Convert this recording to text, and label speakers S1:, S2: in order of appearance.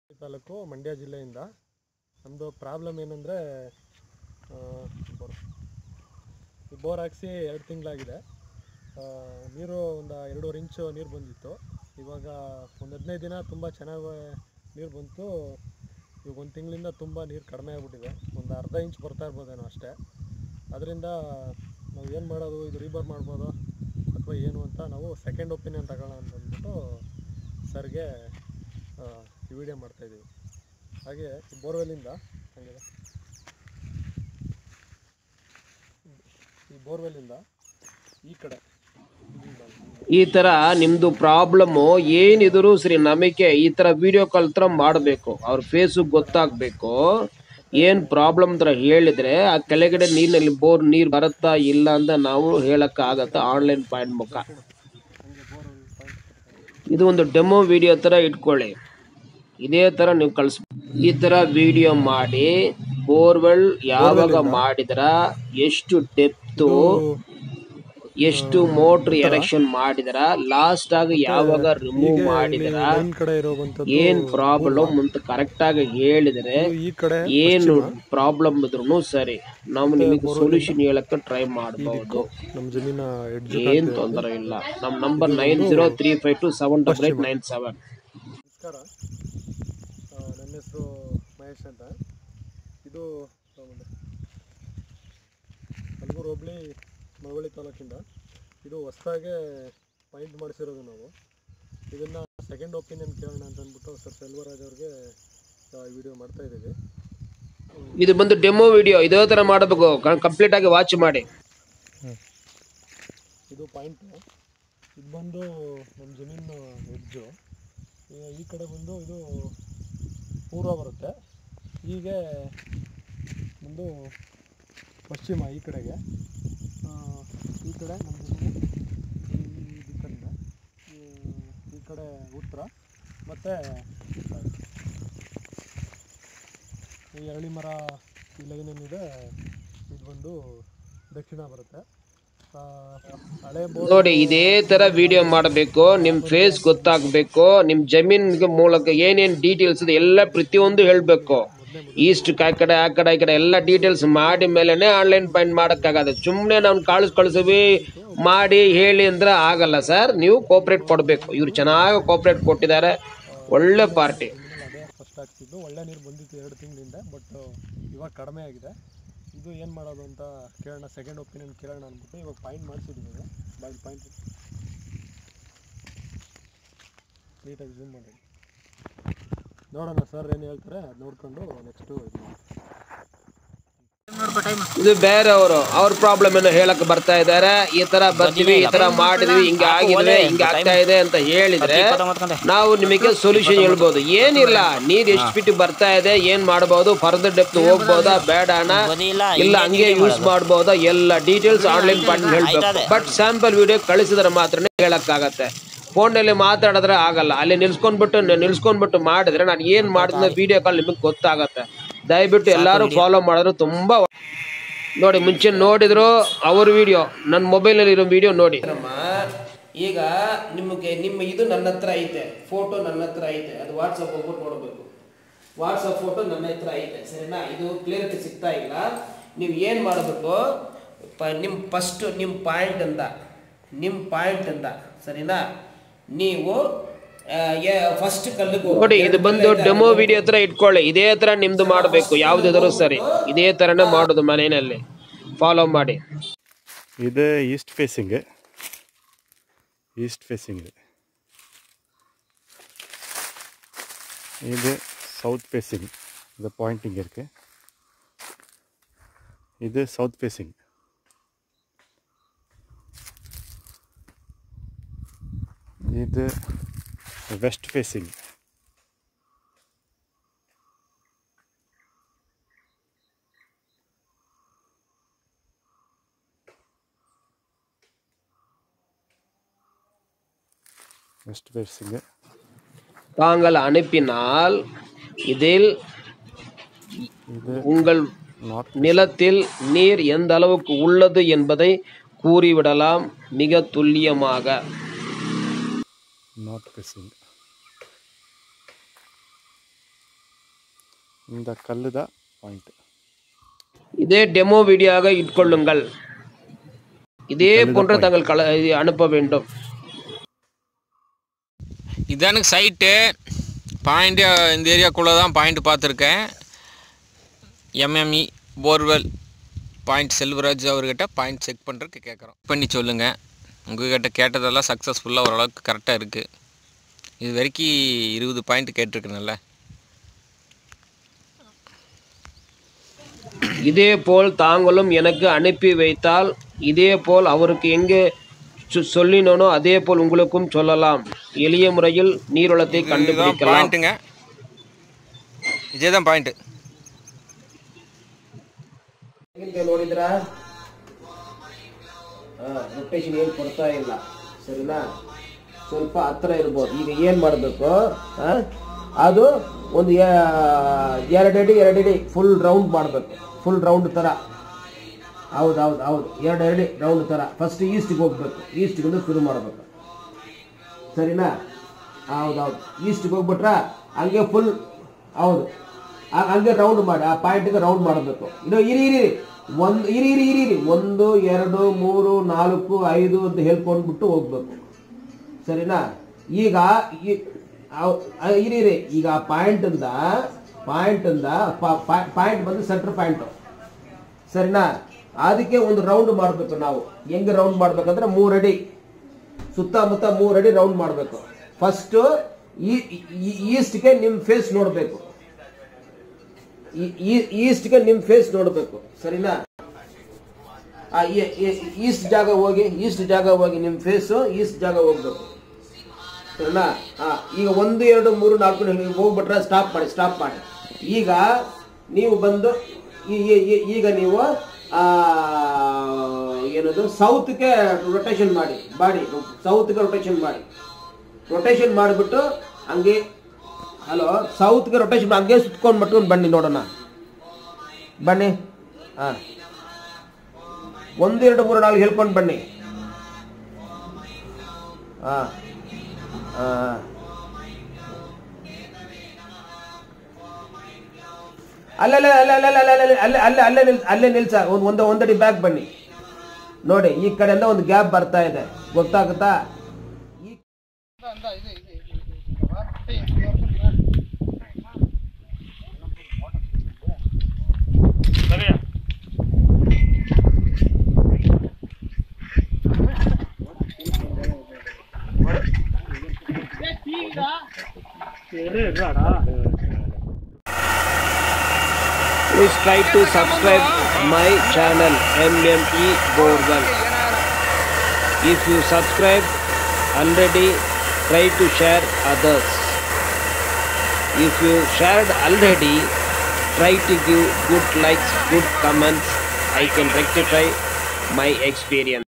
S1: ತಾಲೂಕು ಮಂಡ್ಯ ಜಿಲ್ಲೆಯಿಂದ ನಮ್ಮದು ಪ್ರಾಬ್ಲಮ್ ಏನಂದರೆ ಬೋರ್ ಈ ಬೋರ್ ಹಾಕ್ಸಿ ಎರಡು ತಿಂಗಳಾಗಿದೆ ನೀರು ಒಂದು ಎರಡೂವರೆ ಇಂಚು ನೀರು ಬಂದಿತ್ತು ಇವಾಗ ಒಂದು ಹದಿನೈದು ದಿನ ತುಂಬ ಚೆನ್ನಾಗಿ ನೀರು ಬಂತು ಇವಾಗ ಒಂದು ತಿಂಗಳಿಂದ ತುಂಬ ನೀರು ಕಡಿಮೆ ಆಗಿಬಿಟ್ಟಿದೆ ಒಂದು ಅರ್ಧ ಇಂಚ್ ಬರ್ತಾ ಇರ್ಬೋದೇನೋ ಅಷ್ಟೇ ಅದರಿಂದ ನಾವು ಏನು ಮಾಡೋದು ಇದು ರೀಬರ್ ಮಾಡ್ಬೋದು ಅಥವಾ ಏನು ಅಂತ ನಾವು ಸೆಕೆಂಡ್ ಒಪಿನಿಯನ್ ತಗೊಳ್ಳೋಣ ಅಂತ ಅಂದ್ಬಿಟ್ಟು ಸರ್ಗೆ ಆ, ಈ ವಿಡಿಯೋ ಮಾಡ್ತಾಯಿದ್ದೀವಿ ಹಾಗೆ ಈ ಬೋರ್ವೆಲ್ಲಿಂದ ಹಂಗಿದೆ ಈ ಬೋರ್ವೆಲ್ಲಿಂದ ಈ ಕಡೆ ಇಲ್ಲಿಂದ
S2: ಈ ತರ ನಿಮ್ದು ಪ್ರಾಬ್ಲಮ್ ಏನಿದ್ರು ಸರಿ ನಮಗೆ ಈ ತರ ವಿಡಿಯೋ ಕಾಲ್ ತರ ಮಾಡಬೇಕು ಅವ್ರ ಫೇಸು ಗೊತ್ತಾಗ್ಬೇಕು ಏನ್ ಪ್ರಾಬ್ಲಮ್ ತರ ಹೇಳಿದ್ರೆ ಆ ಕೆಳಗಡೆ ನೀರಿನಲ್ಲಿ ಬೋರ್ ನೀರ್ ಬರುತ್ತಾ ಇಲ್ಲ ಅಂತ ನಾವು ಹೇಳಕ್ ಆಗತ್ತ ಆನ್ಲೈನ್ ಪಾಯಿಂಟ್ ಮುಖ ಇದು ಒಂದು ಡೆಮೋ ವಿಡಿಯೋ ತರ ಇಟ್ಕೊಳ್ಳಿ ಇದೇ ತರ ನೀವು ಕಳ್ಸ್ ಈ ತರ ವಿಡಿಯೋ ಮಾಡಿ ಬೋರ್ವೆಲ್ ಯಾವಾಗ ಮಾಡಿದ್ರ ಎಷ್ಟು ಡೆಪ್ತು ಎಷ್ಟು ಮೋಟ್ರ್ ಎರೆಕ್ಷನ್ ಮಾಡಿದರ ಲಾಸ್ಟ್ ಆಗಿ ಯಾವಾಗ ರಿಮೂವ್ ಮಾಡಿದರ
S1: ಲೈನ್ ಕಡೆ ಇರೋವಂಥದ್ದು
S2: ಏನ್ ಪ್ರಾಬ್ಲಮ್ ಅಂತ ಕರೆಕ್ಟ್ ಆಗಿ ಹೇಳಿದ್ರೆ
S1: ಈ ಕಡೆ
S2: ಏನು ಪ್ರಾಬ್ಲಮ್ ಇದ್ರು ಸರಿ ನಾವು ನಿಮಗೆ ಸೊಲ್ಯೂಷನ್ ಹೇಳಕ್ಕೆ ಟ್ರೈ ಮಾಡಬಹುದು
S1: ನಮ್ಮ ಜಮೀನ ಎಡ್ಜ್
S2: ಏನ್ ತೊಂದರೆ ಇಲ್ಲ ನಮ್ number nine zero three five two seven double eight nine seven
S1: ನಮಸ್ಕಾರ ಆ, ನನ್ನ ಹೆಸರು ಮಹೇಶ್ ಅಂತ ಇದು ತಗೊಂಡೆ. ಹಲಗೂರು ಹೋಬಳಿ ಮಳವಳ್ಳಿ ತಾಲೂಕಿಂದ ಇದು ಹೊಸ್ದಾಗೆ ಪಾಯಿಂಟ್ ಮಾಡಿಸಿರೋದು ನಾವು ಇದನ್ನು ಸೆಕೆಂಡ್ ಒಪಿನಿಯನ್ ಕೇಳೋಣ ಅಂತ ಅಂದ್ಬಿಟ್ಟು ಸರ್ ಸೆಲ್ವರಾಜ್ ಅವ್ರಿಗೆ ವಿಡಿಯೋ ಮಾಡ್ತಾ ಇದ್ದೀವಿ
S2: ಇದು ಬಂದು ಡೆಮೋ ವಿಡಿಯೋ ಇದೇ ತರ ಮಾಡಬೇಕು ಕಂಪ್ಲೀಟ್ ಆಗಿ ವಾಚ್ ಮಾಡಿ
S1: ಇದು ಪಾಯಿಂಟು ಇದು ಬಂದು ನಮ್ಮ ಜಮೀನು ಎಡ್ಜು ಈ ಕಡೆ ಬಂದು ಇದು ಪೂರ್ವ ಬರುತ್ತೆ ಹೀಗೆ ಒಂದು ಪಶ್ಚಿಮ ಈ ಕಡೆಗೆ ಆ, ಈ ಕಡೆ ನಮ್ಮ ಜಮೀನು ಈ ದಿಕ್ಕಲ್ಲಿದೆ ಈ- ಈ ಕಡೆ ಉತ್ತರ ಮತ್ತು ಈ ಅರಳಿ ಮರ ಈ ಲೈನ್ ಏನಿದೆ ಇದು ಬಂದು ದಕ್ಷಿಣ ಬರುತ್ತೆ ಆ, ಹಳೆ ಬೋರ್
S2: ನೋಡಿ ಇದೇ ತರ ವಿಡಿಯೋ ಮಾಡಬೇಕು ನಿಮ್ ಫೇಸ್ ಗೊತ್ತಾಗ್ಬೇಕು ನಿಮ್ ಜಮೀನ್ಗೆ ಮೂಲಕ ಏನೇನ್ ಡೀಟೇಲ್ಸ್ ಇದೆ ಎಲ್ಲ ಪ್ರತಿಯೊಂದು ಹೇಳ್ಬೇಕು ಈಸ್ಟ್ ಆ ಕಡೆ ಆ ಕಡೆ ಈ ಕಡೆ ಎಲ್ಲ ಡೀಟೇಲ್ಸ್ ಮಾಡಿ ಮೇಲೆನೆ ಆನ್ಲೈನ್ ಪಾಯಿಂಟ್ ಮಾಡಕ್ಕಾಗತ್ತೆ ಸುಮ್ಮನೆ ನಾವು ಕಳ್ಸಿ ಕಳ್ಸಿವಿ ಮಾಡಿ ಹೇಳಿ ಅಂದ್ರೆ ಆಗಲ್ಲ ಸರ್ ನೀವು ಕೋಪರೇಟ್ ಕೊಡಬೇಕು ಇವ್ರು ಚೆನ್ನಾಗಿ ಕೋಪರೇಟ್ ಕೊಟ್ಟಿದ್ದಾರೆ ಒಳ್ಳೆ ಪಾರ್ಟಿ
S1: ಅದೇ ಫಸ್ಟ್ ಆಗ್ತಿದ್ದು ಒಳ್ಳೆ ನೀರು ಬಂದಿತ್ತು ಎರಡು ತಿಂಗಳಿಂದ ಬಟ್ ಇವಾಗ ಕಡಿಮೆ ಆಗಿದೆ ಇದು ಏನು ಮಾಡೋದು ಅಂತ ಕೇಳೋಣ ಸೆಕೆಂಡ್ ಒಪಿನಿಯನ್ ಕೇಳೋಣ ಅಂದ್ಬಿಟ್ಟು ಇವಾಗ ಪಾಯಿಂಟ್ ಮಾಡಿಸಿದ್ದೀವಿ ಬಾಯ್ ಪಾಯಿಂಟ್ ನೀಟಾಗಿ ಝೂಮ್ ಮಾಡಿ ನೋಡೋಣ ಸರ್ ಏನು ಹೇಳ್ತಾರೆ ಅದು ನೋಡ್ಕೊಂಡು ನೆಕ್ಸ್ಟು ಇದು ಮಾಡೋಣ.
S2: ಇದು ಬೇರೆಯವರು ಅವ್ರ ಪ್ರಾಬ್ಲಮ್ ಏನೋ ಹೇಳಕ್ ಬರ್ತಾ ಇದ್ದಾರೆ ಈ ತರ ಬರ್ತೀವಿ ಈ ತರ ಮಾಡಿದ್ವಿ ಹಿಂಗೆ ಆಗಿದೆ ಹಿಂಗೆ ಆಗ್ತಾ ಇದೆ ಅಂತ ಹೇಳಿದ್ರೆ ನಾವು ನಿಮಗೆ ಸೊಲ್ಯೂಷನ್ ಹೇಳ್ಬೋದು ಏನಿಲ್ಲ ನೀರ್ ಎಷ್ಟು ಫಿಟ್ ಬರ್ತಾ ಇದೆ ಏನ್ ಮಾಡಬಹುದು ಫರ್ದರ್ ಡೆಪ್ತ್ ಹೋಗ್ಬೋದಾ ಬೇಡ ಅಣ್ಣ ಇಲ್ಲ ಹಂಗೆ ಯೂಸ್ ಮಾಡಬಹುದಾ ಎಲ್ಲ ಡೀಟೇಲ್ಸ್ ಆನ್ಲೈನ್ ಪಾಯಿಂಟ್ ಹೇಳ್ಬೇಕು ಬಟ್ ಸ್ಯಾಂಪಲ್ ವಿಡಿಯೋ ಕಳಿಸಿದ್ರೆ ಮಾತ್ರನೇ ಹೇಳಕ್ಕಾಗತ್ತೆ ಫೋನಲ್ಲಿ ಮಾತಾಡಿದ್ರೆ ಆಗಲ್ಲ ಅಲ್ಲಿ ನಿಲ್ಸ್ಕೊಂಡ್ಬಿಟ್ಟು ನಿಲ್ಸ್ಕೊಂಡ್ಬಿಟ್ಟು ಮಾಡಿದ್ರೆ ನಾನು ಏನ್ ಮಾಡಿದ್ರೆ ವಿಡಿಯೋ ಕಾಲ್ ನಿಮಗೆ ಗೊತ್ತಾಗತ್ತೆ ದಯವಿಟ್ಟು ಎಲ್ಲರೂ ಫಾಲೋ ಮಾಡಿದ್ರೆ ತುಂಬಾ ಒಳ್ಳೆ- ನೋಡಿ ಮುಂಚೆ ನೋಡಿದ್ರು ಅವ್ರ ವಿಡಿಯೋ ನನ್ನ ಮೊಬೈಲಲ್ಲಿ ಇರೋ ವಿಡಿಯೋ ನೋಡಿ ಈಗ ನಿಮಗೆ ನಿಮ್ಮ ಇದು ನನ್ನ ಹತ್ರ ಐತೆ ಫೋಟೋ ನನ್ನ ಹತ್ರ ಐತೆ ಅದು ವಾಟ್ಸಪ್ ಹೋಗ್ಬಿಟ್ಟು ನೋಡಬೇಕು ವಾಟ್ಸಪ್ ಫೋಟೋ ನನ್ನ ಹತ್ರ ಐತೆ ಸರಿನಾ ಇದು ಕ್ಲಿಯರಿಟಿ ಸಿಗ್ತಾ ಇಲ್ಲ ನೀವು ಏನು ಮಾಡಬೇಕು ಪ ನಿಮ್ಮ ಫಸ್ಟ್ ನಿಮ್ಮ ಪಾಯಿಂಟ್ ಅಂತ ನಿಮ್ಮ ಪಾಯಿಂಟ್ ಅಂತ ಸರಿನಾ ನೀವು ಫಸ್ಟ್ ಕಲ್ಲಿಗೆ ನೋಡಿ ಇದು ಬಂದು ಡೆಮೋ ವಿಡಿಯೋ ಹತ್ರ ಇಟ್ಕೊಳ್ಳಿ ಇದೇ ತರ ನಿಮ್ದು ಮಾಡಬೇಕು ಯಾವ್ದಾದ್ರು ಸರಿ ಇದೇ ತರನೇ ಮಾಡೋದು ಮನೆಯಲ್ಲಿ ಫಾಲೋ ಮಾಡಿ
S3: இது ஈஸ்ட் ஃபேஸிங்கு ஈஸ்ட் ஃபேஸிங் இது இது சவுத் ஃபேஸிங் இது பாயிண்டிங் இருக்குது இது சவுத் ஃபேஸிங் இது வெஸ்ட் ஃபேஸிங் வெஸ்ட் ஃபேஸிங்கு
S2: தாங்கள் அனுப்பினால் இதில்
S3: இது
S2: உங்கள்
S3: நார்த்
S2: நிலத்தில் நீர் எந்த அளவுக்கு உள்ளது என்பதை கூறிவிடலாம் மிக துல்லியமாக
S3: நார்த் ஃபேஸிங் இந்த கல்லு தான் பாயிண்ட்
S2: இதே டெமோ வீடியோவாக இட்கொள்ளுங்கள் இதே போன்று தங்கள் கல இது அனுப்ப வேண்டும்
S4: இதானுக்கு சைட்டு பாயிண்ட்டு இந்த ஏரியாக்குள்ளே தான் பாயிண்ட் பார்த்துருக்கேன் எம்எம்இ போர்வெல் பாயிண்ட் செல்வராஜ் அவர்கிட்ட பாயிண்ட் செக் பண்ணுறதுக்கு கேட்குறோம் பண்ணி சொல்லுங்கள் உங்ககிட்ட கேட்டதெல்லாம் சக்ஸஸ்ஃபுல்லாக ஓரளவுக்கு கரெக்டாக இருக்குது இது வரைக்கும் இருபது பாயிண்ட் கேட்டிருக்கேன்ல
S2: இதே போல் தாங்களும் எனக்கு அனுப்பி வைத்தால் இதே போல் அவருக்கு எங்கே சொ- சொல்லினோனோ அதே போல் உங்களுக்கும் சொல்லலாம் எளிய முறையில் நீர்வளத்தை
S4: இதுதான்
S2: கண்டுபிடிக்கலாம்
S4: பாயிண்ட்டுங்க இதே தான் பாயிண்ட்டு
S2: ನೋಡಿದ್ರಾ ರೊಟೇಷನ್ ಏನು ಕೊಡ್ತಾ ಇಲ್ಲ ಸರಿನಾ ಸ್ವಲ್ಪ ಹತ್ರ ಇರ್ಬೋದು ಈಗ ಏನು ಮಾಡಬೇಕು ಅದು ಒಂದು ಎ- ಎರಡು ಅಡಿ ಎರಡು ಅಡಿ ಫುಲ್ ರೌಂಡ್ ಮಾಡಬೇಕು ಫುಲ್ ರೌಂಡ್ ಥರ ಹೌದು ಹೌದು ಹೌದು ಎರಡು ಅಡಿ ರೌಂಡ್ ಥರ ಫಸ್ಟ್ ಈಸ್ಟಿಗೆ ಹೋಗ್ಬೇಕು ಈಸ್ಟಿಗೆ ಶುರು ಮಾಡಬೇಕು ಸರಿನಾ ಹೌದು ಹೌದು ಈಸ್ಟಿಗೆ ಹೋಗ್ಬಿಟ್ರ ಹಂಗೆ ಫುಲ್ ಹೌದು ಆ- ಹಂಗೆ ರೌಂಡ್ ಮಾಡಿ ಆ ಪಾಯಿಂಟ್ಗೆ ರೌಂಡ್ ಮಾಡಬೇಕು ಇದು ಇರಿ ಇರಿ ಇರಿ. ಒಂದು ಇರಿ ಇರಿ ಇರಿ ಇರಿ ಒಂದು ಎರಡು ಮೂರು ನಾಲ್ಕು ಐದು ಅಂತ ಹೇಳ್ಕೊಂಡ್ಬಿಟ್ಟು ಹೋಗ್ಬೇಕು ಸರಿನಾ ಈಗ ಈ- ಅವ್- ಆ, ಇರಿ ಇರಿ ಈಗ ಆ ಪಾಯಿಂಟಿಂದ ಪಾಯಿಂಟಿಂದ ಪಾಯಿಂಟ್ ಬಂದು ಸೆಂಟ್ರ್ ಪಾಯಿಂಟು ಸರಿನಾ ಅದಕ್ಕೆ ಒಂದು ರೌಂಡ್ ಮಾಡಬೇಕು ನಾವು ಹೆಂಗೆ ರೌಂಡ್ ಮಾಡ್ಬೇಕಂದ್ರೆ ಮೂರು ಅಡಿ ಸುತ್ತಮುತ್ತ ಮೂರು ಅಡಿ ರೌಂಡ್ ಮಾಡಬೇಕು ಫಸ್ಟು ಈಸ್ಟ್ಗೆ ನಿಮ್ಮ ಫೇಸ್ ನೋಡಬೇಕು ಈಸ್ಟ್ಗೆ ನಿಮ್ಮ ಫೇಸ್ ನೋಡಬೇಕು ಸರಿನಾ ಆ ಈಸ್ಟ್ ಜಾಗ ಹೋಗಿ ಈಸ್ಟ್ ಜಾಗ ಹೋಗಿ ನಿಮ್ಮ ಫೇಸು ಈಸ್ಟ್ ಜಾಗ ಹೋಗ್ಬೇಕು ಸರಿನಾ ಹಾ ಈಗ ಒಂದು ಎರಡು ಮೂರು ನಾಲ್ಕು ನೀವು ಹೋಗ್ಬಿಟ್ರೆ ಸ್ಟಾಪ್ ಮಾಡಿ ಸ್ಟಾಪ್ ಮಾಡಿ ಈಗ ನೀವು ಬಂದು ಈ- ಈ- ಈ- ಈಗ ನೀವು ಆ, ಏನದು ಸೌತ್ಗೆ ರೊಟೇಷನ್ ಮಾಡಿ ಬಾಡಿ ಸೌತ್ಗೆ ರೊಟೇಷನ್ ಮಾಡಿ ರೊಟೇಷನ್ ಮಾಡಿಬಿಟ್ಟು ಹಂಗೆ ಹಲೋ ಸೌತ್ಗೆ ರೊಟೇಷನ್ ಹಂಗೆ ಸುತ್ಕೊಂಡು ಮಟ್ಕೊಂಡು ಬನ್ನಿ ನೋಡೋಣ ಬನ್ನಿ ಹಾಂ ಒಂದೆರಡು ಮೂರು ನಾಲ್ಕು ಹೇಳ್ಕೊಂಡು ಬನ್ನಿ ಹಾಂ ಹಾಂ ಅಲ್ಲಲ್ಲ ಅಲ್ಲ ಅಲ್ಲ ಅಲ್ಲ ಅಲ್ಲ ಅಲ್ಲ ಅಲ್ಲ ಅಲ್ಲೇ ನಿಲ್ ಅಲ್ಲೇ ನಿಲ್ಸ ಒಂದು ಒಂದು ಒಂದಡಿ ಬ್ಯಾಗ್ ಬನ್ನಿ ನೋಡಿ ಈ ಕಡೆಯಿಂದ ಒಂದು ಗ್ಯಾಪ್ ಬರ್ತಾ ಇದೆ ಗೊತ್ತಾಗುತ್ತಾ ಈ- Please try to subscribe my channel MME Borewell. If you subscribe already, try to share others. If you shared already, try to give good likes, good comments. I can rectify my experience.